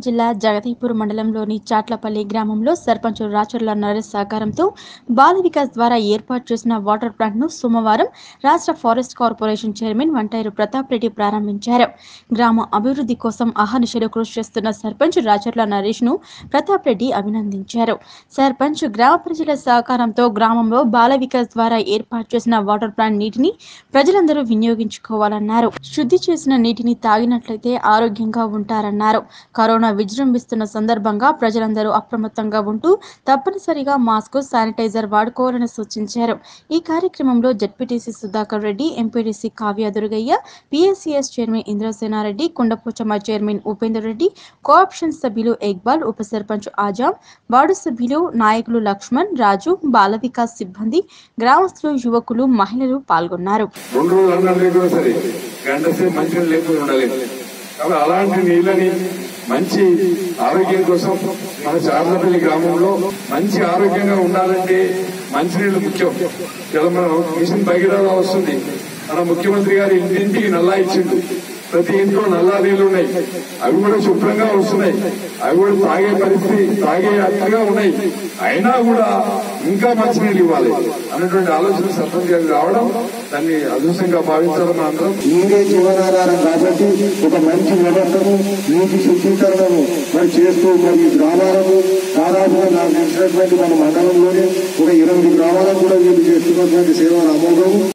జిల్లా జగదీపూర్ మండలంలోని చాట్లపల్లి గ్రామంలో సర్పంచ్ రాచర్ల నరేష్ సహకారంతో బాల వికాస్ ద్వారా ఏర్పాటు చేసిన వాటర్ ప్లాంట్ను సోమవారం రాష్ట్ర ఫారెస్ట్ కార్పొరేషన్ చైర్మన్ వంటైరు ప్రతాప్ రెడ్డి ప్రారంభించారు గ్రామ అభివృద్ధి కోసం అహర్నిశలు కృషి చేస్తున్న సర్పంచ్ రాచర్ల నరేష్ ను ప్రతాప్ రెడ్డి అభినందించారు సర్పంచ్ గ్రామ ప్రజల సహకారంతో గ్రామంలో బాల వికాస్ ద్వారా ఏర్పాటు చేసిన వాటర్ ప్లాంట్ నీటిని ప్రజలందరూ వినియోగించుకోవాలన్నారు శుద్ధి చేసిన నీటిని తాగినట్లయితే ఆరోగ్యంగా ఉంటారన్నారు కరోనా విజృంభిస్తున్న సందర్భంగా ప్రజలందరూ అప్రమత్తంగా ఉంటూ తప్పనిసరిగా మాస్క్ శానిటైజర్ వాడుకోవాలని సూచించారు ఈ కార్యక్రమంలో ZPTC Sudhakar Reddy MPTC Kavya Durgaiah PSCS chairman Indrasena Reddy Kundapochamma chairman Upender Reddy cooption సభ్యులు ఇక్బాల్ ఉప సర్పంచ్ ఆజాం వార్డు సభ్యులు నాయకులు లక్ష్మణ్ రాజు బాల వికాస్ సిబ్బంది గ్రామస్తులు యువకులు మహిళలు పాల్గొన్నారు రెండు రోజులు అన్నం లేకుండా సరే గంట సేపు మంచిగా లేకుండా ఉండలేదు కాబట్టి అలాంటి నీళ్ళని మంచి ఆరోగ్యం కోసం మన చార్లపల్లి గ్రామంలో మంచి ఆరోగ్యంగా ఉండాలంటే మంచినీళ్ళు ముఖ్యం ఇలా మన మిషన్ భగీరథ వస్తుంది మన ముఖ్యమంత్రి గారు ఇంటింటికి నల్లా ఇచ్చిండు ప్రతి ఇంట్లో నల్లా నీళ్లు ఉన్నాయి అవి కూడా శుభ్రంగా వస్తున్నాయి అవి కూడా తాగే పరిస్థితి తాగే అట్టుగా ఉన్నాయి అయినా కూడా ఇంకా మంచినీళ్ళు ఇవ్వాలి అన్నటువంటి ఆలోచన సర్పంచ్ గారికి రావడం దాన్ని అదృష్టంగా భావించాలి మన అందరం నీరే జీవనాధారం కాబట్టి ఒక మంచి వ్యవస్థను నీటి శుద్ధీకరణను మరి చేస్తూ మరి ఈ గ్రామాలను దాదాపుగా నాకు తెలిసినటువంటి మన మండలంలోనే ఒక ఇరవై గ్రామాలకు కూడా వీళ్ళు చేస్తున్నటువంటి సేవలు అమోఘం